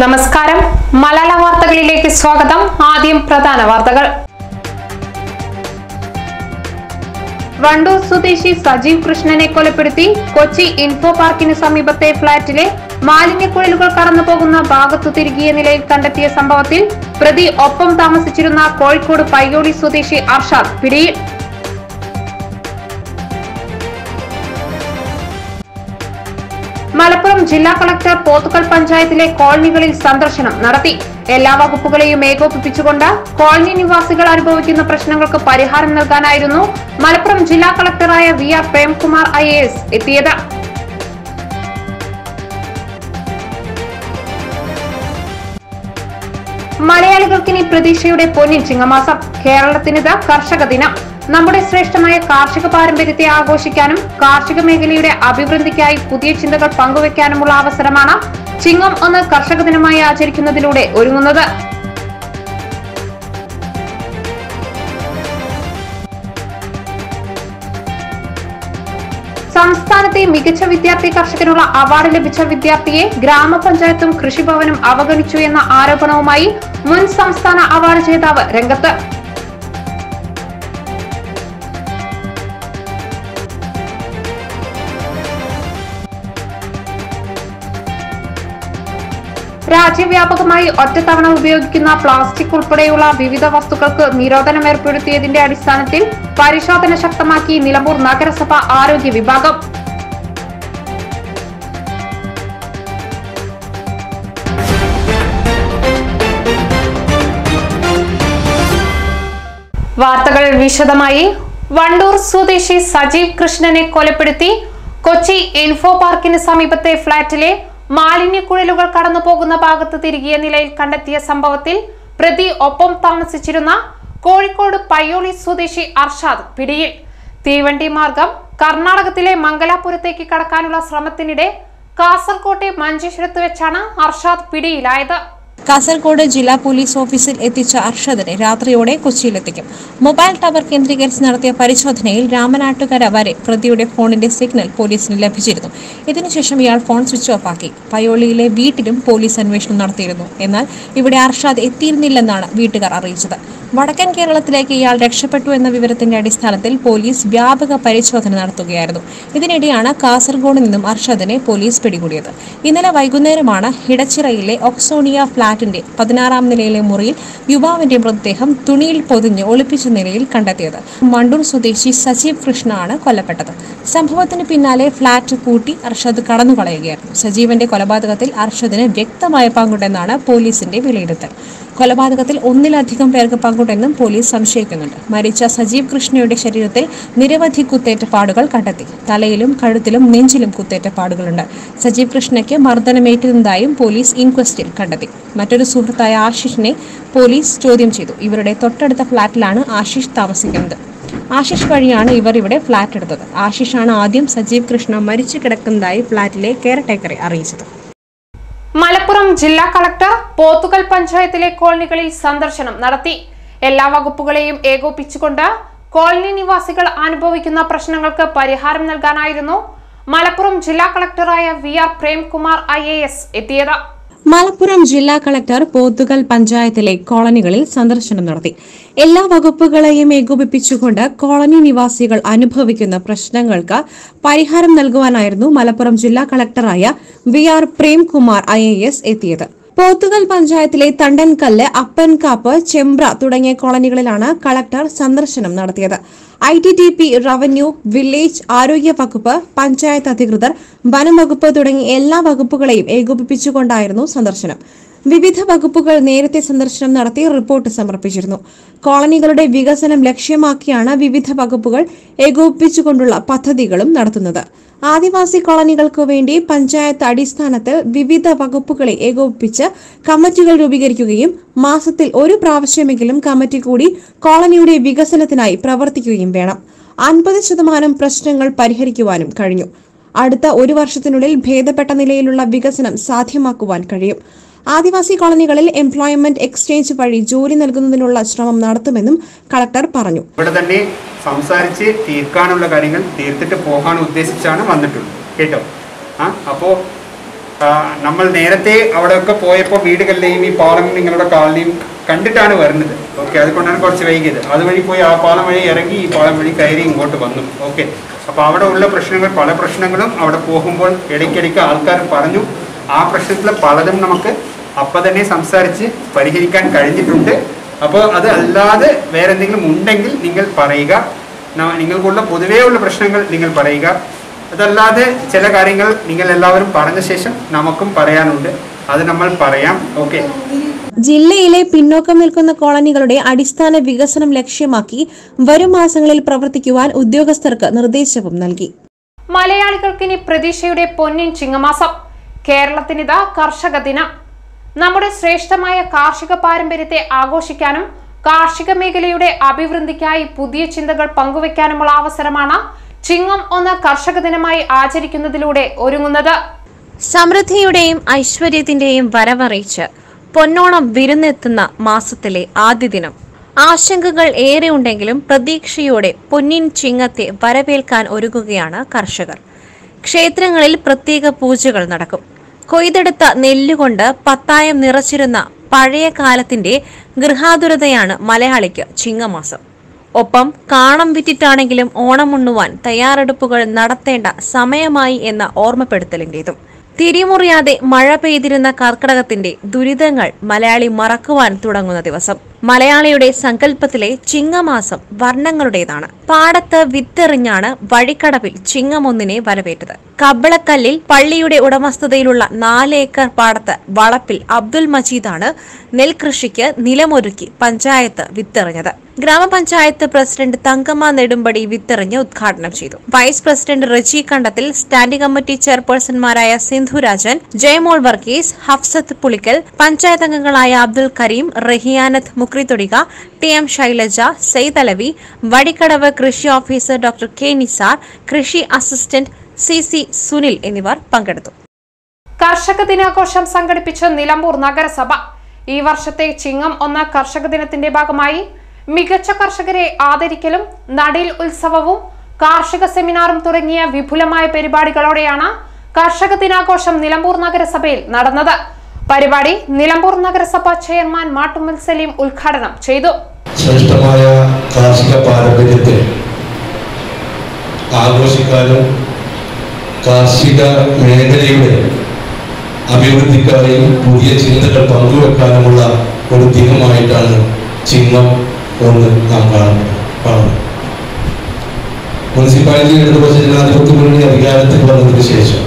നമസ്കാരം മലയാള വാർത്തകളിലേക്ക് സ്വാഗതം ആദ്യം പ്രധാന വാർത്തകൾ വണ്ടൂർ സ്വദേശി സജീവ് കൃഷ്ണനെ കൊലപ്പെടുത്തി കൊച്ചി ഇൻഫോ പാർക്കിന് സമീപത്തെ ഫ്ളാറ്റിലെ മാലിന്യക്കുഴലുകൾ കടന്നു പോകുന്ന ഭാഗത്തു തിരികിയ നിലയിൽ കണ്ടെത്തിയ സംഭവത്തിൽ പ്രതി ഒപ്പം താമസിച്ചിരുന്ന കോഴിക്കോട് പയ്യോളി സ്വദേശി അർഷാദ് പിടിയിൽ മലപ്പുറം ജില്ലാ കളക്ടർ പോത്തുകൽ പഞ്ചായത്തിലെ കോളനികളിൽ സന്ദർശനം നടത്തി എല്ലാ വകുപ്പുകളെയും ഏകോപിപ്പിച്ചുകൊണ്ട് കോളനി നിവാസികൾ അനുഭവിക്കുന്ന പ്രശ്നങ്ങൾക്ക് പരിഹാരം നൽകാനായിരുന്നു മലപ്പുറം ജില്ലാ കളക്ടറായ വി ആർ പ്രേംകുമാർ ഐ എത്തിയത് മലയാളികൾക്കിനി പ്രതീക്ഷയുടെ പൊന്നിൻ ചിങ്ങമാസം കേരളത്തിനിത് കർഷക ദിനം നമ്മുടെ ശ്രേഷ്ഠമായ കാർഷിക പാരമ്പര്യത്തെ ആഘോഷിക്കാനും കാർഷിക മേഖലയുടെ അഭിവൃദ്ധിക്കായി പുതിയ ചിന്തകൾ പങ്കുവെക്കാനുമുള്ള അവസരമാണ് ചിങ്ങം ഒന്ന് കർഷക ദിനമായി ആചരിക്കുന്നതിലൂടെ ഒരുങ്ങുന്നത് സംസ്ഥാനത്തെ മികച്ച വിദ്യാർത്ഥി കർഷകനുള്ള അവാർഡ് ലഭിച്ച വിദ്യാർത്ഥിയെ ഗ്രാമപഞ്ചായത്തും കൃഷിഭവനും അവഗണിച്ചു എന്ന ആരോപണവുമായി മുൻ സംസ്ഥാന അവാർഡ് ജേതാവ് രംഗത്ത് രാജ്യവ്യാപകമായി ഒറ്റത്തവണ ഉപയോഗിക്കുന്ന പ്ലാസ്റ്റിക് ഉൾപ്പെടെയുള്ള വിവിധ വസ്തുക്കൾക്ക് നിരോധനം ഏർപ്പെടുത്തിയതിന്റെ അടിസ്ഥാനത്തിൽ പരിശോധന ശക്തമാക്കി നിലമ്പൂർ നഗരസഭ ആരോഗ്യ വിഭാഗം വാർത്തകൾ വിശദമായി വണ്ടൂർ സ്വദേശി സജീവ് കൃഷ്ണനെ കൊലപ്പെടുത്തി കൊച്ചി ഇൻഫോ പാർക്കിന് സമീപത്തെ ഫ്ളാറ്റിലെ മാലിന്യക്കുഴലുകൾ കടന്നു പോകുന്ന ഭാഗത്ത് തിരികിയ നിലയിൽ കണ്ടെത്തിയ സംഭവത്തിൽ പ്രതി ഒപ്പം താമസിച്ചിരുന്ന കോഴിക്കോട് പയ്യോളി സ്വദേശി അർഷാദ് പിടിയിൽ തീവണ്ടി മാർഗം കർണാടകത്തിലെ മംഗലാപുരത്തേക്ക് കടക്കാനുള്ള ശ്രമത്തിനിടെ കാസർകോട്ടെ മഞ്ചേശ്വരത്ത് വെച്ചാണ് അർഷാദ് പിടിയിലായത് കാസർഗോഡ് ജില്ലാ പോലീസ് ഓഫീസിൽ എത്തിച്ച അർഷദിനെ രാത്രിയോടെ കൊച്ചിയിലെത്തിക്കും മൊബൈൽ ടവർ കേന്ദ്രീകരിച്ച് നടത്തിയ പരിശോധനയിൽ രാമനാട്ടുകര വരെ പ്രതിയുടെ ഫോണിന്റെ സിഗ്നൽ പോലീസിന് ലഭിച്ചിരുന്നു ഇതിനുശേഷം ഇയാൾ ഫോൺ സ്വിച്ച് ഓഫ് ആക്കി പയോളിയിലെ വീട്ടിലും പോലീസ് അന്വേഷണം നടത്തിയിരുന്നു എന്നാൽ ഇവിടെ അർഷാദ് എത്തിയിരുന്നില്ലെന്നാണ് വീട്ടുകാർ അറിയിച്ചത് വടക്കൻ കേരളത്തിലേക്ക് ഇയാൾ രക്ഷപ്പെട്ടു എന്ന വിവരത്തിന്റെ അടിസ്ഥാനത്തിൽ പോലീസ് വ്യാപക പരിശോധന നടത്തുകയായിരുന്നു ഇതിനിടെയാണ് കാസർഗോഡ് നിന്നും അർഷദിനെ പോലീസ് പിടികൂടിയത് ഇന്നലെ വൈകുന്നേരമാണ് ഹിടച്ചിറയിലെ ഒക്സോണിയ ഫ്ളാറ്റിന്റെ പതിനാറാം നിലയിലെ മുറിയിൽ യുവാവിന്റെ മൃതദേഹം തുണിയിൽ പൊതിഞ്ഞ് ഒളിപ്പിച്ച നിലയിൽ കണ്ടെത്തിയത് മണ്ടൂർ സ്വദേശി സജീവ് കൃഷ്ണ ആണ് കൊല്ലപ്പെട്ടത് സംഭവത്തിന് പിന്നാലെ ഫ്ളാറ്റ് പൂട്ടി അർഷദ് കടന്നുകളയുകയായിരുന്നു സജീവന്റെ കൊലപാതകത്തിൽ അർഷദിന് വ്യക്തമായ പങ്കുണ്ടെന്നാണ് പോലീസിന്റെ വിലയിരുത്തൽ കൊലപാതകത്തിൽ ഒന്നിലധികം പേർക്ക് പങ്കുണ്ടെന്നും പോലീസ് സംശയിക്കുന്നുണ്ട് മരിച്ച സജീവ് കൃഷ്ണയുടെ ശരീരത്തിൽ നിരവധി കുത്തേറ്റ പാടുകൾ കണ്ടെത്തി തലയിലും കഴുത്തിലും നെഞ്ചിലും കുത്തേറ്റ പാടുകളുണ്ട് സജീവ് കൃഷ്ണയ്ക്ക് മർദ്ദനമേറ്റിരുന്നതായും പോലീസ് ഇൻക്വസ്റ്റിൽ കണ്ടെത്തി മറ്റൊരു സുഹൃത്തായ ആശിഷിനെ പോലീസ് ചോദ്യം ചെയ്തു ഇവരുടെ തൊട്ടടുത്ത ഫ്ളാറ്റിലാണ് ആശിഷ് താമസിക്കുന്നത് ആശിഷ് വഴിയാണ് ഇവർ ഇവിടെ ഫ്ളാറ്റ് എടുത്തത് ആശിഷാണ് ആദ്യം സജീവ് കൃഷ്ണ മരിച്ചു കിടക്കുന്നതായി ഫ്ളാറ്റിലെ കെയർടേക്കറെ അറിയിച്ചത് മലപ്പുറം ജില്ലാ കളക്ടർ പോത്തുകൽ പഞ്ചായത്തിലെ കോളനികളിൽ സന്ദർശനം നടത്തി എല്ലാ വകുപ്പുകളെയും ഏകോപിച്ചുകൊണ്ട് കോളനി നിവാസികൾ അനുഭവിക്കുന്ന പ്രശ്നങ്ങൾക്ക് പരിഹാരം നൽകാനായിരുന്നു മലപ്പുറം ജില്ലാ കളക്ടറായ വി ആർ പ്രേംകുമാർ ഐ എത്തിയത് മലപ്പുറം ജില്ലാ കളക്ടർ പോത്തുകൽ പഞ്ചായത്തിലെ കോളനികളിൽ സന്ദർശനം നടത്തി എല്ലാ വകുപ്പുകളെയും ഏകോപിപ്പിച്ചുകൊണ്ട് കോളനി നിവാസികൾ അനുഭവിക്കുന്ന പ്രശ്നങ്ങൾക്ക് പരിഹാരം നൽകുവാനായിരുന്നു മലപ്പുറം ജില്ലാ കളക്ടറായ വി ആർ പ്രേംകുമാർ ഐ എത്തിയത് പോത്തുകൽ പഞ്ചായത്തിലെ തണ്ടൻകല്ല് അപ്പൻകാപ്പ് ചെമ്പ്ര തുടങ്ങിയ കോളനികളിലാണ് കളക്ടർ സന്ദർശനം നടത്തിയത് I T D P revenue village ആരോഗ്യ വകുപ്പ് പഞ്ചായത്ത് അധികൃതർ വനം വകുപ്പ് തുടങ്ങി എല്ലാ വകുപ്പുകളെയും ഏകോപിപ്പിച്ചുകൊണ്ടായിരുന്നു സന്ദർശനം വിവിധ വകുപ്പുകൾ നേരത്തെ സന്ദർശനം നടത്തി റിപ്പോർട്ട് സമർപ്പിച്ചിരുന്നു കോളനികളുടെ വികസനം ലക്ഷ്യമാക്കിയാണ് വിവിധ വകുപ്പുകൾ ഏകോപിപ്പിച്ചുകൊണ്ടുള്ള പദ്ധതികളും നടത്തുന്നത് ആദിവാസി കോളനികൾക്ക് വേണ്ടി പഞ്ചായത്ത് അടിസ്ഥാനത്തിൽ വിവിധ വകുപ്പുകളെ ഏകോപിപ്പിച്ച് കമ്മിറ്റികൾ രൂപീകരിക്കുകയും മാസത്തിൽ ഒരു പ്രാവശ്യമെങ്കിലും കമ്മിറ്റി കൂടി കോളനിയുടെ വികസനത്തിനായി പ്രവർത്തിക്കുകയും വേണം അൻപത് ശതമാനം പ്രശ്നങ്ങൾ പരിഹരിക്കുവാനും കഴിഞ്ഞു അടുത്ത ഒരു വർഷത്തിനുള്ളിൽ ഭേദപ്പെട്ട നിലയിലുള്ള വികസനം സാധ്യമാക്കുവാൻ കഴിയും ആദിവാസി കോളനികളിൽ എംപ്ലോയ്മെന്റ് എക്സ്ചേഞ്ച് വഴി ജോലി നൽകുന്നതിനുള്ള ശ്രമം നടത്തുമെന്നും കളക്ടർ പറഞ്ഞു ഇവിടെ തന്നെ സംസാരിച്ച് തീർക്കാനുള്ള കാര്യങ്ങൾ തീർത്തിട്ട് പോകാൻ ഉദ്ദേശിച്ചാണ് വന്നിട്ടുള്ളത് കേട്ടോ ആ അപ്പോൾ ആ, നമ്മൾ നേരത്തെ അവിടെയൊക്കെ പോയപ്പോൾ വീടുകളിലെയും ഈ പാലം നിങ്ങളുടെ കാലിനെയും കണ്ടിട്ടാണ് വരുന്നത് ഓക്കെ അതുകൊണ്ടാണ് കുറച്ച് വൈകിയത് അതുവഴി പോയി ആ പാലം വഴി ഇറങ്ങി ഈ പാലം വഴി കയറി ഇങ്ങോട്ട് വന്നു ഓക്കെ അപ്പോൾ അവിടെ ഉള്ള പ്രശ്നങ്ങൾ പല പ്രശ്നങ്ങളും അവിടെ പോകുമ്പോൾ ഇടയ്ക്കിടയ്ക്ക് ആൾക്കാർ പറഞ്ഞു ആ പ്രശ്നത്തിൽ പലതും നമുക്ക് അപ്പം തന്നെ സംസാരിച്ച് പരിഹരിക്കാൻ കഴിഞ്ഞിട്ടുണ്ട് അപ്പോൾ അത് അല്ലാതെ വേറെ എന്തെങ്കിലും ഉണ്ടെങ്കിൽ നിങ്ങൾ പറയുക ന- നിങ്ങൾക്കുള്ള പൊതുവേ ഉള്ള പ്രശ്നങ്ങൾ നിങ്ങൾ പറയുക അതല്ലാതെ ചില കാര്യങ്ങൾ നിങ്ങൾ എല്ലാവരും പറഞ്ഞ ശേഷം നമുക്കും പറയാനുണ്ട് അത് നമ്മൾ പറയാം ഓക്കെ ജില്ലയിലെ പിന്നോക്കം നിൽക്കുന്ന കോളനികളുടെ അടിസ്ഥാന വികസനം ലക്ഷ്യമാക്കി വരും മാസങ്ങളിൽ പ്രവർത്തിക്കുവാൻ ഉദ്യോഗസ്ഥർക്ക് നിർദ്ദേശവും നൽകി മലയാളികൾക്കിനി പ്രതീക്ഷയുടെ പൊന്നിൻ ചിങ്ങമാസം കേരളത്തിനിതാ കർഷക ദിനം നമ്മുടെ ശ്രേഷ്ഠമായ കാർഷിക പാരമ്പര്യത്തെ ആഘോഷിക്കാനും കാർഷിക മേഖലയുടെ അഭിവൃദ്ധിക്കായി പുതിയ ചിന്തകൾ പങ്കുവെക്കാനുമുള്ള അവസരമാണ് ചിങ്ങം ഒന്ന് കർഷക ദിനമായി ആചരിക്കുന്നതിലൂടെ ഒരുങ്ങുന്നത് സമൃദ്ധിയുടെയും ഐശ്വര്യത്തിന്റെയും വരവറിയിച്ച് പൊന്നോണം വിരുന്നെത്തുന്ന മാസത്തിലെ ആദ്യ ദിനം ആശങ്കകൾ ഏറെ ഉണ്ടെങ്കിലും പ്രതീക്ഷയോടെ പൊന്നിൻ ചിങ്ങത്തെ വരവേൽക്കാൻ ഒരുങ്ങുകയാണ് കർഷകർ ക്ഷേത്രങ്ങളിൽ പ്രത്യേക പൂജകൾ നടക്കും കൊയ്തെടുത്ത നെല്ലുകൊണ്ട് പത്തായം നിറച്ചിരുന്ന പഴയ കാലത്തിന്റെ ഗൃഹാതുരതയാണ് മലയാളിക്ക് ചിങ്ങമാസം ഒപ്പം കാണം വിറ്റിട്ടാണെങ്കിലും ഓണമുണ്ണുവാൻ തയ്യാറെടുപ്പുകൾ നടത്തേണ്ട സമയമായി എന്ന ഓർമ്മപ്പെടുത്തലിന്റേതും തിരിമുറിയാതെ മഴ പെയ്തിരുന്ന കർക്കടകത്തിന്റെ ദുരിതങ്ങൾ മലയാളി മറക്കുവാൻ തുടങ്ങുന്ന ദിവസം മലയാളിയുടെ സങ്കല്പത്തിലെ ചിങ്ങമാസം വർണ്ണങ്ങളുടേതാണ് പാടത്ത് വിത്തെറിഞ്ഞാണ് വഴിക്കടവിൽ ചിങ്ങമൊന്നിനെ വരവേറ്റത് കബളക്കല്ലിൽ പള്ളിയുടെ ഉടമസ്ഥതയിലുള്ള നാല് ഏക്കർ പാടത്ത് വളപ്പിൽ അബ്ദുൽ മജീദാണ് നെൽകൃഷിക്ക് നിലമൊരുക്കി പഞ്ചായത്ത് വിത്തെറിഞ്ഞത് ഗ്രാമപഞ്ചായത്ത് പ്രസിഡന്റ് തങ്കമ്മ നെടുമ്പടി വിത്തെറിഞ്ഞ് ഉദ്ഘാടനം ചെയ്തു vice president Reji Kandathil standing committee ചെയർപേഴ്സൺമാരായ സിന്ധുരാജൻ ജയമോൾ വർഗീസ് ഹഫ്സത്ത് പുളിക്കൽ പഞ്ചായത്ത് അംഗങ്ങളായ അബ്ദുൽ കരീം റഹിയാനത്ത് മുക്രിത്തൊടിക ടി എം ശൈലജ സെയ്ദ് അലവി വടിക്കടവ് കൃഷി ഓഫീസർ ഡോക്ടർ കെ നിസാർ കൃഷി അസിസ്റ്റന്റ് സി സി സുനിൽ എന്നിവർ പങ്കെടുത്തു കർഷക ദിനാഘോഷം സംഘടിപ്പിച്ച നിലമ്പൂർ നഗരസഭ ഈ വർഷത്തെ ചിങ്ങം ഒന്ന് കർഷക ദിനത്തിന്റെ ഭാഗമായി മികച്ച കർഷകരെ ആദരിക്കലും നടീൽ ഉത്സവവും കാർഷിക സെമിനാറും തുടങ്ങിയ വിപുലമായ പരിപാടികളോടെയാണ് കർഷക ദിനാഘോഷം നിലമ്പൂർ നഗരസഭയിൽ നടന്നത് പരിപാടി നിലമ്പൂർ നഗരസഭ ചെയർമാൻ മാട്ടുമ്മൽ സലീം ഉദ്ഘാടനം ചെയ്തു ശ്രേഷ്ഠമായ കാർഷിക പാരമ്പര്യത്തെ ആഘോഷിക്കാനും കാർഷിക മേഖലയുടെ അഭിവൃദ്ധിക്കായി പുതിയ ചിന്തകൾ പങ്കുവെക്കാനുമുള്ള ഒരു ദിനമായിട്ടാണ് ചിങ്ങം ഒന്ന് നാം കാണുന്നത് കാണുന്നത് മുനിസിപ്പാലിറ്റി ഇടതുപക്ഷ ജനാധിപത്യ മുന്നണി അധികാരത്തിൽ വന്നതിന് ശേഷം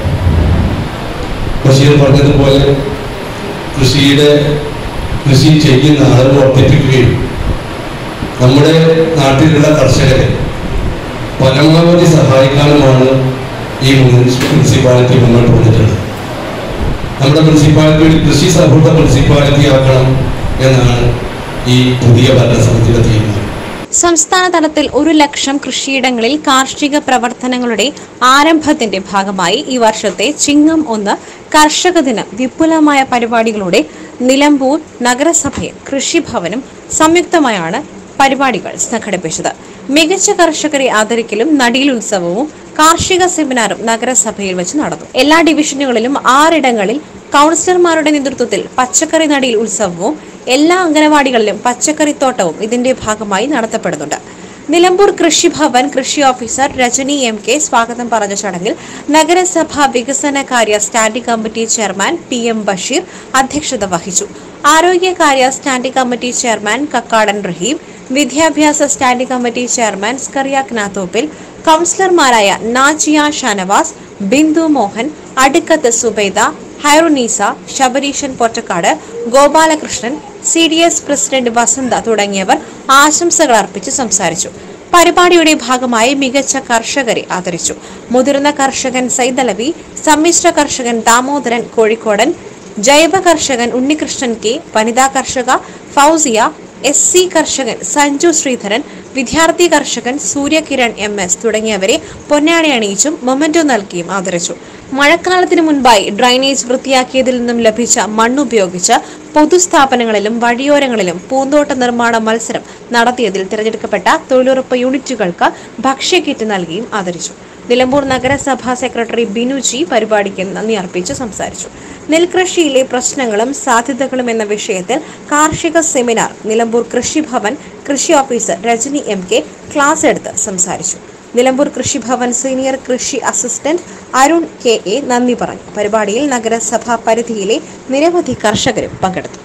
ബഷീർ പറഞ്ഞതുപോലെ കൃഷിയുടെ കൃഷി ചെയ്യുന്ന ആളുകൾ വർദ്ധിപ്പിക്കുകയും നമ്മുടെ നാട്ടിലുള്ള കർഷകരെ പരമാവധി സഹായിക്കാനുമാണ് ഈ മുനിസിപ്പാലിറ്റി മുന്നോട്ട് വന്നിട്ടുള്ളത് നമ്മുടെ മുനിസിപ്പാലിറ്റി ഒരു കൃഷി സൗഹൃദ മുനിസിപ്പാലിറ്റി ആക്കണം എന്നാണ് ഈ പുതിയ ഭരണസമിതിയുടെ തീരുമാനം സംസ്ഥാന തലത്തിൽ ഒരു ലക്ഷം കൃഷിയിടങ്ങളിൽ കാർഷിക പ്രവർത്തനങ്ങളുടെ ആരംഭത്തിന്റെ ഭാഗമായി ഈ വർഷത്തെ ചിങ്ങം ഒന്ന് കർഷക ദിനം വിപുലമായ പരിപാടികളോടെ നിലമ്പൂർ നഗരസഭയും കൃഷിഭവനും സംയുക്തമായാണ് പരിപാടികൾ സംഘടിപ്പിച്ചത് മികച്ച കർഷകരെ ആദരിക്കലും നടീൽ ഉത്സവവും കാർഷിക സെമിനാറും നഗരസഭയിൽ വെച്ച് നടന്നു എല്ലാ ഡിവിഷനുകളിലും ആറിടങ്ങളിൽ കൗൺസിലർമാരുടെ നേതൃത്വത്തിൽ പച്ചക്കറി നടീൽ ഉത്സവവും എല്ലാ അംഗനവാടികളിലും പച്ചക്കറിത്തോട്ടവും ഇതിന്റെ ഭാഗമായി നടത്തപ്പെടുന്നുണ്ട് നിലമ്പൂർ കൃഷിഭവൻ കൃഷി ഓഫീസർ രജനി എം കെ സ്വാഗതം പറഞ്ഞ ചടങ്ങിൽ നഗരസഭ വികസനകാര്യ standing committee chairman P M Basheer അധ്യക്ഷത വഹിച്ചു ആരോഗ്യകാര്യ standing committee chairman Kakkadan Rahim വിദ്യാഭ്യാസ standing committee chairman Skaria Knathoppil കൗൺസിലർമാരായ Najiya Shanavas Bindu Mohan Adukkath Subaida Khairunnisa Sabareeshan Pottakkad Gopalakrishnan C D S president Vasantha തുടങ്ങിയവർ ആശംസകൾ അർപ്പിച്ച് സംസാരിച്ചു പരിപാടിയുടെ ഭാഗമായി മികച്ച കർഷകരെ ആദരിച്ചു മുതിർന്ന കർഷകൻ സൈതലവി സമ്മിശ്ര കർഷകൻ ദാമോദരൻ കോഴിക്കോടൻ ജൈവ കർഷകൻ ഉണ്ണികൃഷ്ണൻ കെ വനിതാ കർഷക ഫൗസിയ എസ് സി കർഷകൻ സഞ്ജു ശ്രീധരൻ വിദ്യാർത്ഥി കർഷകൻ സൂര്യകിരൺ എം എസ് തുടങ്ങിയവരെ പൊന്നാണി അണിയിച്ചും മൊമെന്റോ നൽകിയും ആദരിച്ചു മഴക്കാലത്തിന് മുൻപായി ഡ്രൈനേജ് വൃത്തിയാക്കിയതിൽ നിന്നും ലഭിച്ച മണ്ണുപയോഗിച്ച് പൊതുസ്ഥാപനങ്ങളിലും വഴിയോരങ്ങളിലും പൂന്തോട്ട നിർമ്മാണ മത്സരം നടത്തിയതിൽ തിരഞ്ഞെടുക്കപ്പെട്ട തൊഴിലുറപ്പ് യൂണിറ്റുകൾക്ക് ഭക്ഷ്യക്കിറ്റ് നൽകിയും ആദരിച്ചു നിലമ്പൂർ നഗരസഭാ സെക്രട്ടറി ബിനുജി പരിപാടിക്ക് നന്ദി അർപ്പിച്ച് സംസാരിച്ചു നെൽകൃഷിയിലെ പ്രശ്നങ്ങളും സാധ്യതകളും എന്ന വിഷയത്തിൽ കാർഷിക സെമിനാർ നിലമ്പൂർ കൃഷിഭവൻ കൃഷി officer Rajani M K class എടുത്ത് സംസാരിച്ചു നിലമ്പൂർ കൃഷിഭവൻ സീനിയർ കൃഷി അസിസ്റ്റന്റ് അരുൺ കെ എ നന്ദി പറഞ്ഞു പരിപാടിയിൽ നഗരസഭാ പരിധിയിലെ നിരവധി കർഷകരും പങ്കെടുത്തു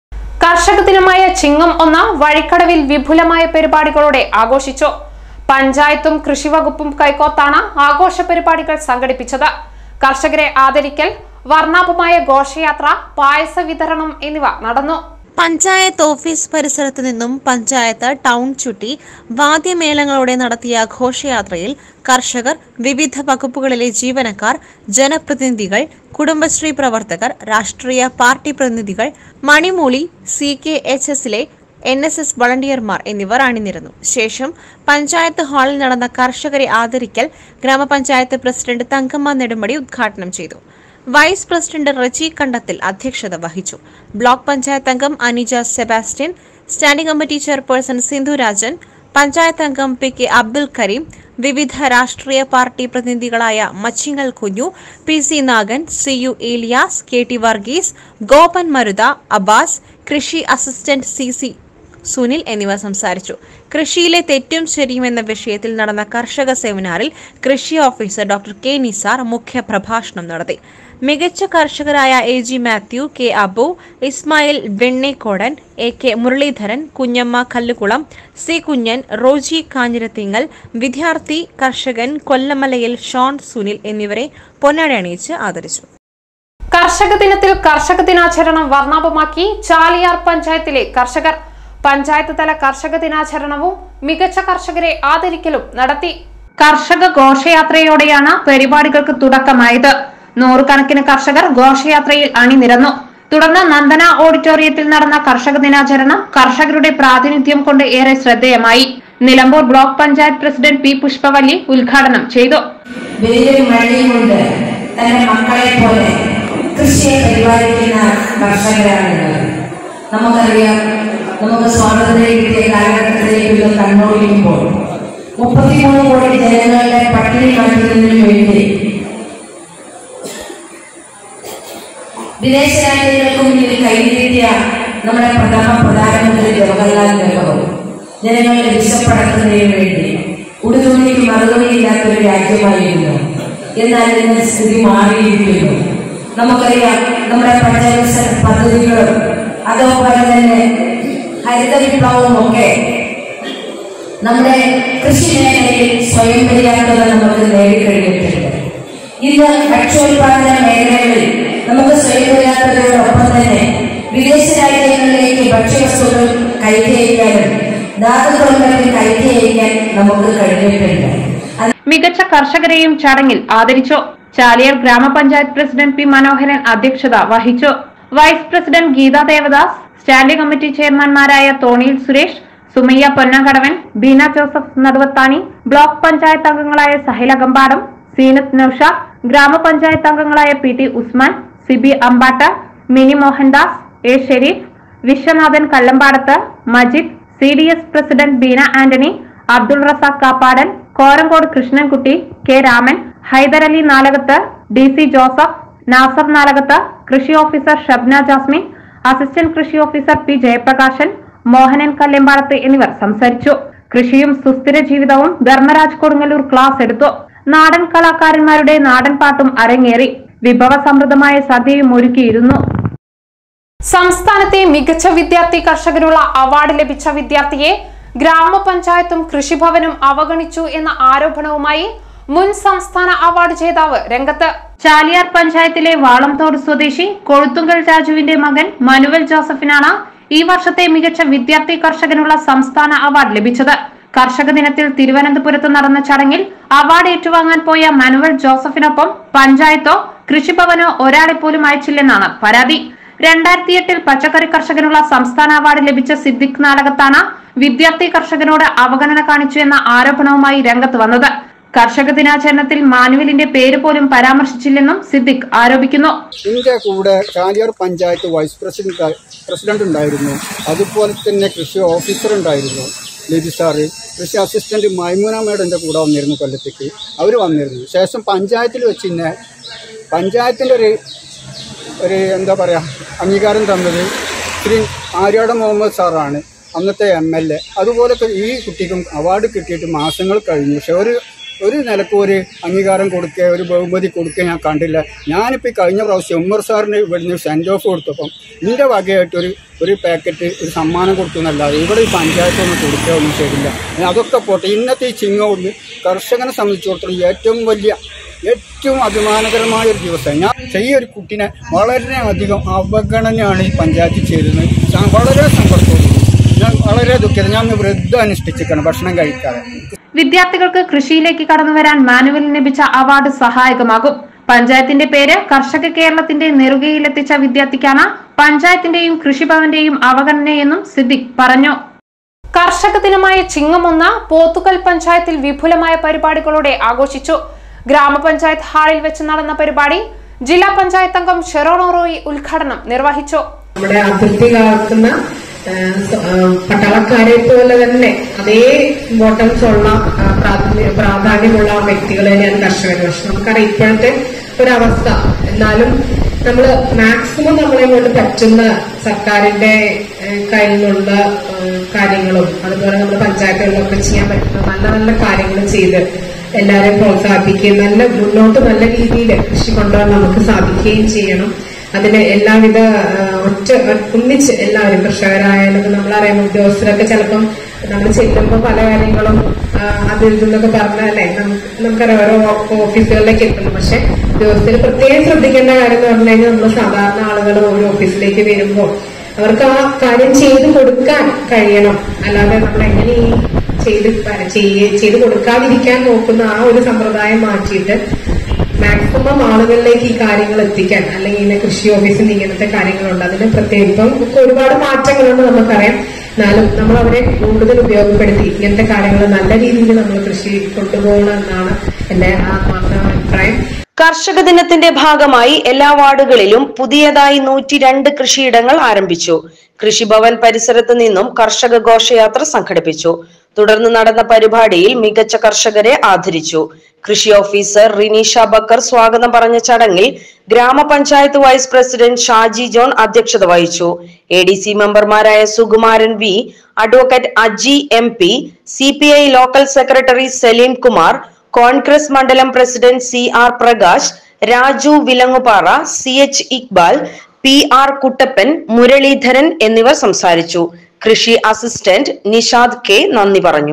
കർഷക ദിനമായ ചിങ്ങം ഒന്ന് വഴിക്കടവിൽ വിപുലമായ പരിപാടികളോടെ ആഘോഷിച്ചു പഞ്ചായത്തും കൃഷിവകുപ്പും കൈകോർത്താണ് ആഘോഷ പരിപാടികൾ സംഘടിപ്പിച്ചത് കർഷകരെ ആദരിക്കൽ വർണ്ണാഭമായ ഘോഷയാത്ര പായസ വിതരണം എന്നിവ നടന്നു പഞ്ചായത്ത് ഓഫീസ് പരിസരത്ത് നിന്നും പഞ്ചായത്ത് ടൗൺ ചുറ്റി വാദ്യമേളങ്ങളോടെ നടത്തിയ ഘോഷയാത്രയിൽ കർഷകർ വിവിധ വകുപ്പുകളിലെ ജീവനക്കാർ ജനപ്രതിനിധികൾ കുടുംബശ്രീ പ്രവർത്തകർ രാഷ്ട്രീയ പാർട്ടി പ്രതിനിധികൾ മണിമൂളി സി കെ എച്ച് എസിലെ എൻ എസ് എസ് വളണ്ടിയർമാർ എന്നിവർ അണിനിരന്നു ശേഷം പഞ്ചായത്ത് ഹാളിൽ നടന്ന കർഷകരെ ആദരിക്കൽ ഗ്രാമപഞ്ചായത്ത് പ്രസിഡന്റ് തങ്കമ്മ നെടുമ്പടി ഉദ്ഘാടനം ചെയ്തു വൈസ് പ്രസിഡന്റ് റജി കണ്ടത്തിൽ അധ്യക്ഷത വഹിച്ചു ബ്ലോക്ക് പഞ്ചായത്ത് അംഗം Anija Sebastian standing committee chairperson Sindhu Rajan panchayat അംഗം പി കെ അബ്ദുൽ കരീം വിവിധ രാഷ്ട്രീയ പാർട്ടി പ്രതിനിധികളായ Machingal Kunju P C Nagan C U Eliyas K T Varghese Gopan Maruta Abbas കൃഷി അസിസ്റ്റന്റ് സി സി സുനിൽ എന്നിവർ സംസാരിച്ചു കൃഷിയിലെ തെറ്റും ശരിയും എന്ന വിഷയത്തിൽ നടന്ന കർഷക സെമിനാറിൽ കൃഷി ഓഫീസർ ഡോക്ടർ കെ നിസാർ മുഖ്യ പ്രഭാഷണം നടത്തി മികച്ച കർഷകരായ A G Mathew K Abu Ismail Vennekkodan A K Muraleedharan Kunjamma Kallukulam C Kunjan Roji Kanjirathingal വിദ്യാർത്ഥി കർഷകൻ കൊല്ലമലയിൽ ഷോൺ സുനിൽ എന്നിവരെ പൊന്നാട അണിയിച്ച് ആദരിച്ചു കർഷക ദിനത്തിൽ കർഷക ദിനാചരണം വർണ്ണാഭമാക്കി ചാലിയാർ പഞ്ചായത്തിലെ കർഷകർ പഞ്ചായത്ത് തല കർഷക ദിനാചരണവും മികച്ച കർഷകരെ ആദരിക്കലും നടത്തി കർഷക ഘോഷയാത്രയോടെയാണ് പരിപാടികൾക്ക് തുടക്കമായത് നൂറുകണക്കിന് കർഷകർ ഘോഷയാത്രയിൽ അണിനിരന്നു തുടർന്ന് നന്ദന ഓഡിറ്റോറിയത്തിൽ നടന്ന കർഷക ദിനാചരണം കർഷകരുടെ പ്രാതിനിധ്യം കൊണ്ട് ഏറെ ശ്രദ്ധേയമായി Nilambur block panchayat president P Pushpavalli ഉദ്ഘാടനം ചെയ്തു വെയിലും മഴയും കൊണ്ട് തന്റെ മക്കളെ പോലെ കൃഷിയെ പരിപാലിക്കുന്ന കർഷകരാണുള്ളത് നമുക്കറിയാം നമുക്ക് സ്വാതന്ത്ര്യം കിട്ടിയ കാലഘട്ടത്തിലേക്ക് ഇത് കണ്ണോടിക്കുമ്പോൾ മുപ്പത്തിമൂന്ന് കോടി ജനങ്ങളുടെ പട്ടിണി മാറ്റുന്നതിന് വേണ്ടി വിദേശ രാജ്യങ്ങൾക്ക് മുന്നിൽ കൈനീട്ടിയ നമ്മുടെ പ്രഥമ പ്രധാനമന്ത്രി ജവഹർലാൽ നെഹ്റു ജനങ്ങളുടെ വിശപ്പടക്കുന്നതിന് വേണ്ടി ഉടുതുണിക്ക് മറുതുണിയില്ലാത്ത ഒരു രാജ്യമായിരുന്നു എന്നാൽ ഇന്ന് സ്ഥിതി മാറിയിരിക്കുന്നു നമുക്കറിയാം നമ്മുടെ പഞ്ചവത്സര പദ്ധതികളും അതോപോലെ തന്നെ ഹരിത വിപ്ലവവും ഒക്കെ നമ്മുടെ കൃഷി മേഖലയിൽ സ്വയം പര്യാപ്തത നമുക്ക് നേടിക്കഴിഞ്ഞിട്ടുണ്ട് ഇന്ന് ഭക്ഷ്യോത്പാദന മേഖലകളിൽ നമുക്ക് സ്വയം പര്യാപ്തതയോടൊപ്പം തന്നെ വിദേശ രാജ്യങ്ങളിലേക്ക് ഭക്ഷ്യവസ്തുക്കൾ കയറ്റി അയക്കാനും ധാതുക്കളും മറ്റും കയറ്റി അയക്കാൻ നമുക്ക് കഴിഞ്ഞിട്ടുണ്ട് അത് മികച്ച കർഷകരെയും ചടങ്ങിൽ ആദരിച്ചു ചാലിയാർ ഗ്രാമപഞ്ചായത്ത് പ്രസിഡന്റ് പി മനോഹരൻ അധ്യക്ഷത വഹിച്ചു vice president Geetha Devadas standing committee ചെയർമാൻമാരായ തോണിയിൽ സുരേഷ് സുമയ്യ പൊന്നങ്കടവൻ ബീന ജോസഫ് നടുവത്താണി ബ്ലോക്ക് പഞ്ചായത്ത് അംഗങ്ങളായ സഹില കമ്പാടം സീനത്ത് നൌഷാദ് ഗ്രാമപഞ്ചായത്ത് അംഗങ്ങളായ P T Usman Sibi Ambatt Mini Mohandas A Sherif Viswanathan Kallambadath Majid C D S president Beena Antony Abdul Razak Kappadan Korankode Krishnankutty K Raman Hydarali Nalakath D C Joseph Nasar Nalakath കൃഷി ഓഫീസർ ഷബ്ന ജാസ്മിൻ അസിസ്റ്റന്റ് കൃഷി ഓഫീസർ പി ജയപ്രകാശൻ മോഹനൻ കല്ലേമ്പാടത്ത് എന്നിവർ സംസാരിച്ചു കൃഷിയും സുസ്ഥിര ജീവിതവും ധർമ്മരാജ് കൊടുങ്ങല്ലൂർ ക്ലാസ് എടുത്തു നാടൻ കലാകാരന്മാരുടെ നാടൻ പാട്ടും അരങ്ങേറി വിഭവസമൃദ്ധമായ സദ്യയും ഒരുക്കിയിരുന്നു സംസ്ഥാനത്തെ മികച്ച വിദ്യാർത്ഥി കർഷകനുള്ള അവാർഡ് ലഭിച്ച വിദ്യാർത്ഥിയെ ഗ്രാമപഞ്ചായത്തും കൃഷിഭവനും അവഗണിച്ചു എന്ന ആരോപണവുമായി മുൻ സംസ്ഥാന അവാർഡ് ജേതാവ് രംഗത്ത് ചാലിയാർ പഞ്ചായത്തിലെ വാളംതോട് സ്വദേശി കൊഴുത്തുങ്കൽ രാജുവിന്റെ മകൻ മനുവൽ ജോസഫിനാണ് ഈ വർഷത്തെ മികച്ച വിദ്യാർത്ഥി കർഷകനുള്ള സംസ്ഥാന അവാർഡ് ലഭിച്ചത് കർഷക ദിനത്തിൽ തിരുവനന്തപുരത്ത് നടന്ന ചടങ്ങിൽ അവാർഡ് ഏറ്റുവാങ്ങാൻ പോയ മനുവൽ ജോസഫിനൊപ്പം പഞ്ചായത്തോ കൃഷിഭവനോ ഒരാളെ പോലും അയച്ചില്ലെന്നാണ് പരാതി രണ്ടായിരത്തി എട്ടിൽ പച്ചക്കറി കർഷകനുള്ള സംസ്ഥാന അവാർഡ് ലഭിച്ച സിദ്ദിഖ് നാടകത്താണ് വിദ്യാർത്ഥി കർഷകനോട് അവഗണന കാണിച്ചു എന്ന ആരോപണവുമായി രംഗത്ത് വന്നത് കർഷക ദിനാചരണത്തിൽ മാനുവലിന്റെ പേര് പോലും പരാമർശിച്ചില്ലെന്നും സിദ്ദിഖ് ആരോപിക്കുന്നു എൻ്റെ കൂടെ Chaliyar panchayat vice president president ഉണ്ടായിരുന്നു അതുപോലെ തന്നെ കൃഷി ഓഫീസർ ഉണ്ടായിരുന്നു ലിജി സാറ് കൃഷി അസിസ്റ്റന്റ് മൈമുന മേഡൻ്റെ കൂടെ വന്നിരുന്നു കൊല്ലത്തേക്ക് അവർ വന്നിരുന്നു ശേഷം പഞ്ചായത്തിൽ വെച്ച് തന്നെ പഞ്ചായത്തിൻ്റെ ഒരു ഒരു എന്താ പറയുക അംഗീകാരം തന്നത് ശ്രീ ആര്യാട മുഹമ്മദ് സാറാണ് അന്നത്തെ എം എൽ എ അതുപോലെ തന്നെ ഈ കുട്ടിക്കും അവാർഡ് കിട്ടിയിട്ട് മാസങ്ങൾ കഴിഞ്ഞു പക്ഷെ ഒരു ഒരു നിലക്കും ഒരു അംഗീകാരം കൊടുക്കുക ഒരു ബഹുമതി കൊടുക്കുക ഞാൻ കണ്ടില്ല ഞാനിപ്പോൾ ഈ കഴിഞ്ഞ പ്രാവശ്യം ഉമ്മർ സാറിന് ഇവിടുന്ന് സെൻഡ് ഓഫ് കൊടുത്തപ്പം ഇതിൻ്റെ വകയായിട്ട് ഒരു ഒരു പാക്കറ്റ് ഒരു സമ്മാനം കൊടുത്തു എന്നല്ലാതെ ഇവിടെ ഈ പഞ്ചായത്തൊന്നും കൊടുക്കുക ഒന്നും ശരിയില്ല ഞാൻ അതൊക്കെ പോട്ടെ ഇന്നത്തെ ഈ ചിങ്ങ കർഷകനെ സംബന്ധിച്ചിടത്തോളം ഏറ്റവും വലിയ ഏറ്റവും അഭിമാനകരമായ ഒരു ദിവസം ഞാൻ ചെറിയൊരു കുട്ടിനെ വളരെയധികം അവഗണനയാണ് ഈ പഞ്ചായത്തിൽ ചെയ്തിരുന്നത് ഞാൻ വളരെ സങ്കടത്തോടു ഞാൻ വളരെ ദുഃഖിതം ഞാൻ വ്രതം അനുഷ്ഠിച്ചിരിക്കണം ഭക്ഷണം കഴിക്കാതെ വിദ്യാർത്ഥികൾക്ക് കൃഷിയിലേക്ക് കടന്നു വരാൻ മാനുവലിന് ലഭിച്ച അവാർഡ് സഹായകമാകും പഞ്ചായത്തിന്റെ പേര് കർഷക കേരളത്തിന്റെ നെറുകയിലെത്തിച്ച വിദ്യാർത്ഥിക്കാണ് പഞ്ചായത്തിന്റെയും കൃഷിഭവന്റെയും അവഗണനയെന്നും സിദ്ദിഖ് പറഞ്ഞു കർഷക ദിനമായ ചിങ്ങമൊന്ന് പോത്തുകൽ പഞ്ചായത്തിൽ വിപുലമായ പരിപാടികളോടെ ആഘോഷിച്ചു ഗ്രാമപഞ്ചായത്ത് ഹാളിൽ വെച്ച് നടന്ന പരിപാടി ജില്ലാ പഞ്ചായത്ത് അംഗം ഷെറോൺ റോയി ഉദ്ഘാടനം നിർവഹിച്ചു നമ്മുടെ അതിർത്തി കാക്കുന്ന ആ, സ- ആ, പട്ടാളക്കാരെ പോലെ തന്നെ അതേ ഇമ്പോർട്ടൻസ് ഉള്ള ആ, പ്രാഥമി- പ്രാധാന്യമുള്ള വ്യക്തികൾ തന്നെയാണ് കർഷകർ പക്ഷെ നമുക്കറിയാം ഇപ്പോഴത്തെ ഒരവസ്ഥ എന്നാലും നമ്മൾ മാക്സിമം നമ്മളെ കൊണ്ട് പറ്റുന്ന സർക്കാരിന്റെ ഏ, കയ്യിൽ നിന്നുള്ള ആ, കാര്യങ്ങളും അതുപോലെ നമ്മുടെ പഞ്ചായത്തുകളിലൊക്കെ ചെയ്യാൻ പറ്റുന്ന നല്ല നല്ല കാര്യങ്ങൾ ചെയ്ത് എല്ലാവരെയും പ്രോത്സാഹിപ്പിക്കുകയും നല്ല മുന്നോട്ട് നല്ല രീതിയിൽ കൃഷി കൊണ്ടുപോകാൻ നമുക്ക് സാധിക്കുകയും ചെയ്യണം അതിന് എല്ലാവിധ ആ, ഒറ്റ ഒന്നിച്ച് എല്ലാവരും കർഷകരായാലും നമ്മളറിയാം ഉദ്യോഗസ്ഥരൊക്കെ ചിലപ്പം നമ്മൾ ചെല്ലുമ്പോൾ പല കാര്യങ്ങളും ആ, അത് ഇതെന്നൊക്കെ പറഞ്ഞല്ലേ നമുക്ക് നമുക്കറിയാം ഓരോ ഓഫീസുകളിലേക്ക് എത്തുന്നു പക്ഷെ ഉദ്യോഗസ്ഥർ പ്രത്യേകം ശ്രദ്ധിക്കേണ്ട കാര്യം എന്ന് പറഞ്ഞു കഴിഞ്ഞാൽ നമ്മൾ സാധാരണ ആളുകൾ ഒരു ഓഫീസിലേക്ക് വരുമ്പോൾ അവർക്ക് ആ കാര്യം ചെയ്തു കൊടുക്കാൻ കഴിയണം അല്ലാതെ നമ്മൾ എങ്ങനെ ഈ ചെയ്ത് പ- ചെയ്യ- ചെയ്ത് കൊടുക്കാതിരിക്കാൻ നോക്കുന്ന ആ ഒരു സമ്പ്രദായം മാറ്റിയിട്ട് മാക്സിമം ആളുകളിലേക്ക് ഈ കാര്യങ്ങൾ എത്തിക്കാൻ അല്ലെങ്കിൽ ഇങ്ങനെ കൃഷി ഓഫീസിൽ നിന്ന് ഇങ്ങനത്തെ കാര്യങ്ങളുണ്ട് അതിന് പ്രത്യേകം ഇപ്പം ഒക്കെ ഒരുപാട് മാറ്റങ്ങളുണ്ട് നമുക്കറിയാം എന്നാലും നമ്മൾ അവരെ കൂടുതൽ ഉപയോഗപ്പെടുത്തി ഇങ്ങനത്തെ കാര്യങ്ങൾ നല്ല രീതിയിൽ നമ്മൾ കൃഷി കൊണ്ടുപോകണം എന്നാണ് എന്റെ ആത്മാർത്ഥമായ അഭിപ്രായം കർഷക ദിനത്തിന്റെ ഭാഗമായി എല്ലാ വാർഡുകളിലും പുതിയതായി നൂറ്റി രണ്ട് കൃഷിയിടങ്ങൾ ആരംഭിച്ചു കൃഷിഭവൻ പരിസരത്ത് നിന്നും കർഷക ഘോഷയാത്ര സംഘടിപ്പിച്ചു തുടർന്ന് നടന്ന പരിപാടിയിൽ മികച്ച കർഷകരെ ആദരിച്ചു കൃഷി ഓഫീസർ റിനീഷ ബക്കർ സ്വാഗതം പറഞ്ഞ ചടങ്ങിൽ ഗ്രാമപഞ്ചായത്ത് വൈസ് പ്രസിഡന്റ് ഷാജി ജോൺ അധ്യക്ഷത വഹിച്ചു എ ഡി സി മെമ്പർമാരായ Sukumaran V advocate Aji M P C P I local secretary Saleem Kumar Congress മണ്ഡലം president C R Prakash Raju Vilangupara C H Iqbal P R Kuttappan Muraleedharan എന്നിവർ സംസാരിച്ചു കൃഷി അസിസ്റ്റന്റ് നിഷാദ് കെ നന്ദി പറഞ്ഞു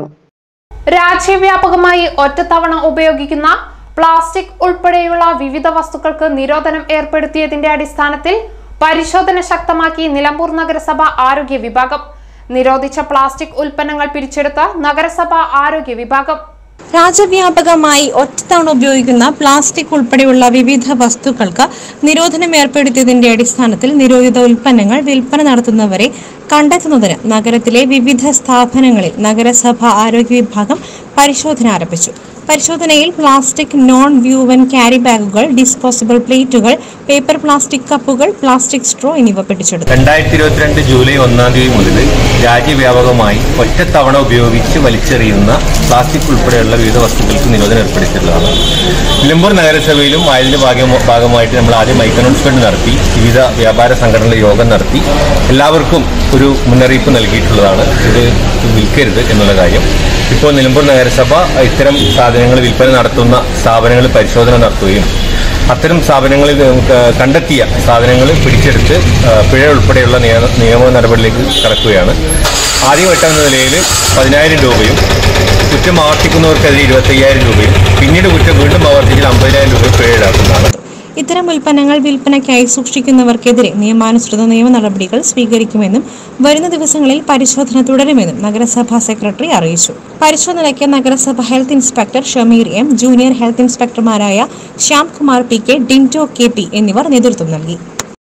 രാജ്യവ്യാപകമായി ഒറ്റത്തവണ ഉപയോഗിക്കുന്ന പ്ലാസ്റ്റിക് ഉൾപ്പെടെയുള്ള വിവിധ വസ്തുക്കൾക്ക് നിരോധനം ഏർപ്പെടുത്തിയതിന്റെ അടിസ്ഥാനത്തിൽ പരിശോധന ശക്തമാക്കി നിലമ്പൂർ നഗരസഭ ആരോഗ്യ വിഭാഗം നിരോധിച്ച പ്ലാസ്റ്റിക് ഉൽപ്പന്നങ്ങൾ പിരിച്ചെടുത്ത നഗരസഭ ആരോഗ്യ വിഭാഗം രാജ്യവ്യാപകമായി ഒറ്റത്തവണ ഉപയോഗിക്കുന്ന പ്ലാസ്റ്റിക് ഉൾപ്പെടെയുള്ള വിവിധ വസ്തുക്കൾക്ക് നിരോധനം ഏർപ്പെടുത്തിയതിന്റെ അടിസ്ഥാനത്തിൽ നിരോധിത ഉൽപ്പന്നങ്ങൾ വിൽപ്പന നടത്തുന്നവരെ കണ്ടെത്തുന്നതിന് നഗരത്തിലെ വിവിധ സ്ഥാപനങ്ങളിൽ നഗരസഭ ആരോഗ്യ വിഭാഗം പരിശോധന ആരംഭിച്ചു പരിശോധനയിൽ പ്ലാസ്റ്റിക് നോൺ വ്യൂവൻ ക്യാരി ബാഗുകൾ ഡിസ്പോസിബിൾ പ്ലേറ്റുകൾ പേപ്പർ പ്ലാസ്റ്റിക് കപ്പുകൾ പ്ലാസ്റ്റിക് സ്ട്രോ എന്നിവ പിടിച്ചെടുത്തു രണ്ടായിരത്തി ഇരുപത്തിരണ്ട് ജൂലൈ ഒന്നാം തീയതി മുതൽ രാജ്യവ്യാപകമായി ഒറ്റത്തവണ ഉപയോഗിച്ച് വലിച്ചെറിയുന്ന പ്ലാസ്റ്റിക് ഉൾപ്പെടെയുള്ള വിവിധ വസ്തുക്കൾക്ക് നിരോധനം ഏർപ്പെടുത്തിയിട്ടുള്ളതാണ് നിലമ്പൂർ നഗരസഭയിലും അതിന്റെ ഭാഗമ- ഭാഗമായിട്ട് നമ്മൾ ആദ്യം മൈക്ക് അനൗൺസ്മെന്റ് നടത്തി വിവിധ വ്യാപാര സംഘടനകളുടെ യോഗം നടത്തി എല്ലാവർക്കും ഒരു മുന്നറിയിപ്പ് നൽകിയിട്ടുള്ളതാണ് ഇത് വിൽക്കരുത് എന്നുള്ള കാര്യം ഇപ്പോൾ നിലമ്പൂർ നഗരസഭ ഇത്തരം സാധനങ്ങൾ വിൽപ്പന നടത്തുന്ന സ്ഥാപനങ്ങളിൽ പരിശോധന നടത്തുകയും അത്തരം സ്ഥാപനങ്ങളിൽ നമുക്ക് കണ്ടെത്തിയ സാധനങ്ങൾ പിടിച്ചെടുത്ത് ആ, പിഴ ഉൾപ്പെടെയുള്ള നിയമ നിയമ നടപടിയിലേക്ക് കടക്കുകയാണ് ആദ്യഘട്ടം എന്ന നിലയിൽ പതിനായിരം രൂപയും കുറ്റം ആവർത്തിക്കുന്നവർക്കെതിരെ ഇരുപത്തയ്യായിരം രൂപയും പിന്നീട് കുറ്റം വീണ്ടും ആവർത്തിച്ചാൽ അമ്പതിനായിരം രൂപ പിഴ ഈടാക്കുന്നതാണ് ഇത്തരം ഉൽപ്പന്നങ്ങൾ വിൽപ്പനയ്ക്കായി സൂക്ഷിക്കുന്നവർക്കെതിരെ നിയമാനുസൃത നിയമ നടപടികൾ സ്വീകരിക്കുമെന്നും വരുന്ന ദിവസങ്ങളിൽ പരിശോധന തുടരുമെന്നും നഗരസഭാ സെക്രട്ടറി അറിയിച്ചു പരിശോധനയ്ക്ക് നഗരസഭ health inspector Shameer M junior health ഇൻസ്പെക്ടർമാരായ Shyamkumar P K Dinto K P എന്നിവർ നേതൃത്വം നൽകി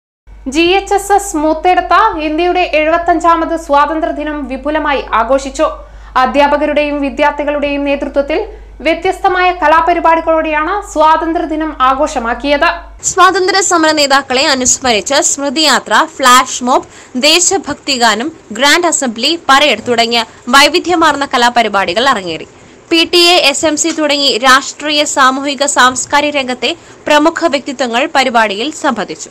ജി എച്ച് എസ് എസ് മൂത്തെടുത്ത ഇന്ത്യയുടെ എഴുപത്തഞ്ചാമത് സ്വാതന്ത്ര്യ ദിനം വിപുലമായി ആഘോഷിച്ചു അധ്യാപകരുടെയും വിദ്യാർത്ഥികളുടെയും നേതൃത്വത്തിൽ വ്യത്യസ്തമായ കലാപരിപാടികളോടെയാണ് സ്വാതന്ത്ര്യദിനം ആഘോഷമാക്കിയത് സ്വാതന്ത്ര്യ സമര നേതാക്കളെ അനുസ്മരിച്ച് സ്മൃതിയാത്ര ഫ്ലാഷ് മോബ് ദേശഭക്തി ഗാനം ഗ്രാൻഡ് അസംബ്ലി പരേഡ് തുടങ്ങിയ വൈവിധ്യമാർന്ന കലാപരിപാടികൾ അരങ്ങേറി P T A S M C തുടങ്ങി രാഷ്ട്രീയ സാമൂഹിക സാംസ്കാരിക രംഗത്തെ പ്രമുഖ വ്യക്തിത്വങ്ങൾ പരിപാടിയിൽ സംബന്ധിച്ചു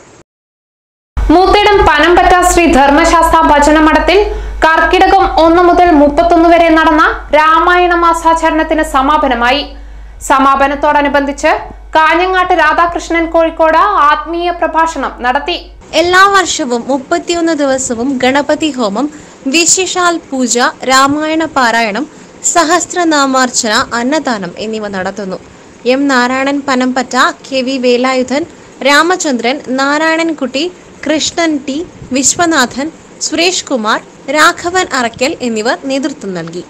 മൂത്തേടം പനമ്പറ്റ ശ്രീ ധർമ്മശാസ്ത്ര ഭജന മഠത്തിൽ കർക്കിടകം ഒന്ന് മുതൽ മുപ്പത്തൊന്ന് വരെ നടന്ന രാമായണ മാസാചരണത്തിന് സമാപനമായി സമാപനത്തോടനുബന്ധിച്ച് കാഞ്ഞങ്ങാട്ട് രാധാകൃഷ്ണൻ കോഴിക്കോട് ആത്മീയ പ്രഭാഷണം നടത്തി എല്ലാ വർഷവും മുപ്പത്തിയൊന്ന് ദിവസവും ഗണപതി ഹോമം വിശേഷാൽ പൂജ രാമായണ പാരായണം സഹസ്രനാമാർച്ചന അന്നദാനം എന്നിവ നടത്തുന്നു M Narayanan Panampatta K V Velayudhan Ramachandran Narayanankutty Krishnan T Viswanathan Suresh Kumar Raghavan Arakkal എന്നിവർ നേതൃത്വം നൽകി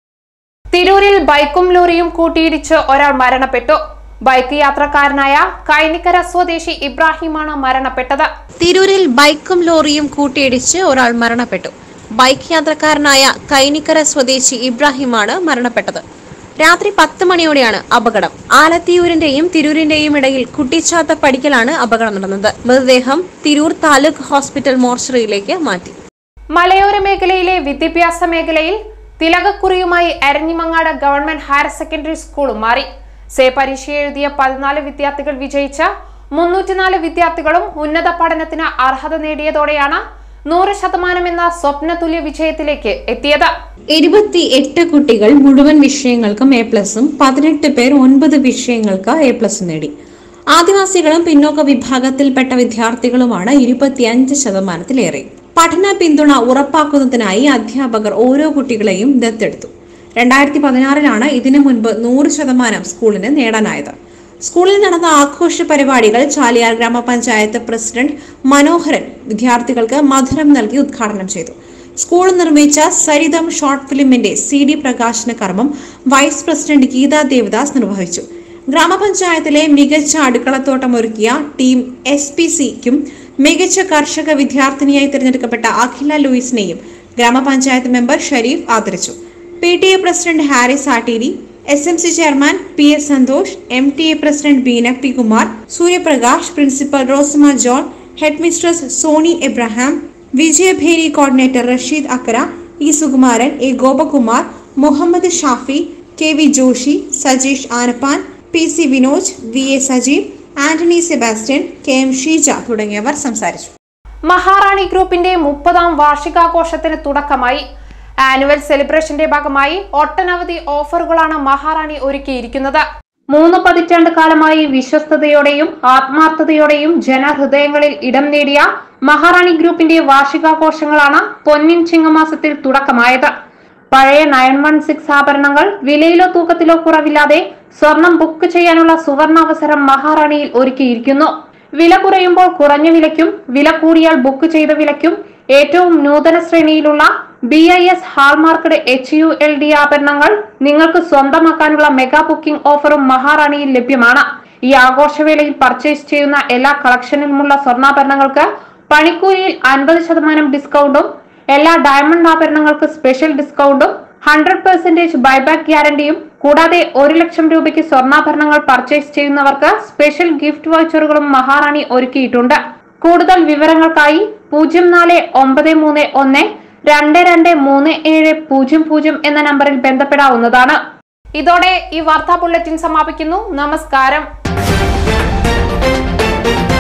തിരൂരിൽ ബൈക്കും ലോറിയും കൂട്ടിയിടിച്ച് ഒരാൾ മരണപ്പെട്ടു ബൈക്ക് യാത്രക്കാരനായ കൈനിക്കര സ്വദേശി ഇബ്രാഹിമാണ് മരണപ്പെട്ടത് തിരൂരിൽ ബൈക്കും ലോറിയും കൂട്ടിയിടിച്ച് ഒരാൾ മരണപ്പെട്ടു ബൈക്ക് യാത്രക്കാരനായ കൈനിക്കര സ്വദേശി ഇബ്രാഹിമാണ് മരണപ്പെട്ടത് രാത്രി പത്ത് മണിയോടെയാണ് അപകടം ആലത്തിയൂരിന്റെയും തിരൂരിന്റെയും ഇടയിൽ കുട്ടിച്ചാത്ത പടിക്കലാണ് അപകടം നടന്നത് മൃതദേഹം തിരൂർ താലൂക്ക് ഹോസ്പിറ്റൽ മോർച്ചറിയിലേക്ക് മാറ്റി മലയോര മേഖലയിലെ വിദ്യാഭ്യാസ മേഖലയിൽ തിലകക്കുറിയുമായി അരഞ്ഞിമങ്ങാട് ഗവൺമെന്റ് ഹയർ സെക്കൻഡറി സ്കൂളും മാറി സേ പരീക്ഷ എഴുതിയ പതിനാല് വിദ്യാർത്ഥികൾ ജയിച്ച മുന്നൂറ്റിനാല് വിദ്യാർത്ഥികളും ഉന്നത പഠനത്തിന് അർഹത നേടിയതോടെയാണ് നൂറ് ശതമാനം എന്ന സ്വപ്നതുല്യ വിജയത്തിലേക്ക് എത്തിയത് ഇരുപത്തി എട്ട് കുട്ടികൾ മുഴുവൻ വിഷയങ്ങൾക്കും എ പ്ലസും പതിനെട്ട് പേർ ഒൻപത് വിഷയങ്ങൾക്ക് എ പ്ലസും നേടി ആദിവാസികളും പിന്നോക്ക വിഭാഗത്തിൽപ്പെട്ട വിദ്യാർത്ഥികളുമാണ് ഇരുപത്തിയഞ്ച് ശതമാനത്തിലേറെ പഠന പിന്തുണ ഉറപ്പാക്കുന്നതിനായി അധ്യാപകർ ഓരോ കുട്ടികളെയും ദത്തെടുത്തു രണ്ടായിരത്തി പതിനാറിലാണ് ഇതിനു മുൻപ് നൂറ് ശതമാനം സ്കൂളിന് നേടാനായത് സ്കൂളിൽ നടന്ന ആഘോഷ പരിപാടികൾ ചാലിയാർ ഗ്രാമപഞ്ചായത്ത് പ്രസിഡന്റ് മനോഹരൻ വിദ്യാർത്ഥികൾക്ക് മധുരം നൽകി ഉദ്ഘാടനം ചെയ്തു സ്കൂൾ നിർമ്മിച്ച സരിതം ഷോർട്ട് ഫിലിമിന്റെ സി ഡി പ്രകാശന കർമ്മം വൈസ് പ്രസിഡന്റ് ഗീതാ ദേവദാസ് നിർവഹിച്ചു ഗ്രാമപഞ്ചായത്തിലെ മികച്ച അടുക്കളത്തോട്ടം ഒരുക്കിയ ടീം എസ് പി സിക്കും മികച്ച കർഷക വിദ്യാർത്ഥിനിയായി തിരഞ്ഞെടുക്കപ്പെട്ട അഖില ലൂയിസിനെയും ഗ്രാമപഞ്ചായത്ത് മെമ്പർ ഷരീഫ് ആദരിച്ചു P T A president Haris Atteeri S M C chairman P S Santhosh M T A president Beena P Kumar Suryaprakash principal Rosamma John head mistress Soni Abraham Vijayabheri coordinator Rasheed Akkara E Sukumaran A Gopakumar Muhammad Shafi K V Joshy Sajeesh Anappan P C Vinoj V A Sajeev Antony Sebastian K M Sheeja തുടങ്ങിയവർ സംസാരിച്ചു മഹാറാണി ഗ്രൂപ്പിന്റെ മുപ്പതാം വാർഷികാഘോഷത്തിന് തുടക്കമായി annual സെലിബ്രേഷന്റെ ഭാഗമായി ഒട്ടനവധി ഓഫറുകളാണ് മഹാറാണി ഒരുക്കിയിരിക്കുന്നത് മൂന്ന് പതിറ്റാണ്ട് കാലമായി വിശ്വസ്തയോടെയും ആത്മാർത്ഥതയോടെയും ജനഹൃദയങ്ങളിൽ ഇടം നേടിയ മഹാറാണി ഗ്രൂപ്പിന്റെ വാർഷികാഘോഷങ്ങളാണ് പൊന്നിൻ ചിങ്ങമാസത്തിൽ തുടക്കമായത് പഴയ നയൻ വൺ സിക്സ് ആഭരണങ്ങൾ വിലയിലോ തൂക്കത്തിലോ കുറവില്ലാതെ സ്വർണം ബുക്ക് ചെയ്യാനുള്ള സുവർണ അവസരം മഹാറാണിയിൽ ഒരുക്കിയിരിക്കുന്നു വില കുറയുമ്പോൾ കുറഞ്ഞ വിലയ്ക്കും വില കൂടിയാൽ ബുക്ക് ചെയ്ത വിലയ്ക്കും ഏറ്റവും നൂതന ശ്രേണിയിലുള്ള B I S hallmarked H U L D ആഭരണങ്ങൾ നിങ്ങൾക്ക് സ്വന്തമാക്കാനുള്ള മെഗാ ബുക്കിംഗ് ഓഫറും മഹാറാണിയിൽ ലഭ്യമാണ് ഈ ആഘോഷവേളയിൽ പർച്ചേസ് ചെയ്യുന്ന എല്ലാ കളക്ഷനിലുമുള്ള സ്വർണ്ണാഭരണങ്ങൾക്ക് പണിക്കൂലിയിൽ അൻപത് ശതമാനം ഡിസ്കൗണ്ടും എല്ലാ ഡയമണ്ട് ആഭരണങ്ങൾക്ക് സ്പെഷ്യൽ ഡിസ്കൗണ്ടും ഹൺഡ്രഡ് പെർസെന്റേജ് ബൈബാക്ക് ഗ്യാരണ്ടിയും കൂടാതെ ഒരു ലക്ഷം രൂപയ്ക്ക് സ്വർണ്ണാഭരണങ്ങൾ പർച്ചേസ് ചെയ്യുന്നവർക്ക് സ്പെഷ്യൽ ഗിഫ്റ്റ് വൗച്ചറുകളും മഹാറാണി ഒരുക്കിയിട്ടുണ്ട് കൂടുതൽ വിവരങ്ങൾക്കായി പൂജ്യം നാല് ഒമ്പത് മൂന്ന് ഒന്ന് രണ്ട് രണ്ട് മൂന്ന് ഏഴ് പൂജ്യം പൂജ്യം എന്ന നമ്പറിൽ ബന്ധപ്പെടാവുന്നതാണ് ഇതോടെ ഈ വാർത്താ ബുള്ളറ്റിൻ സമാപിക്കുന്നു നമസ്കാരം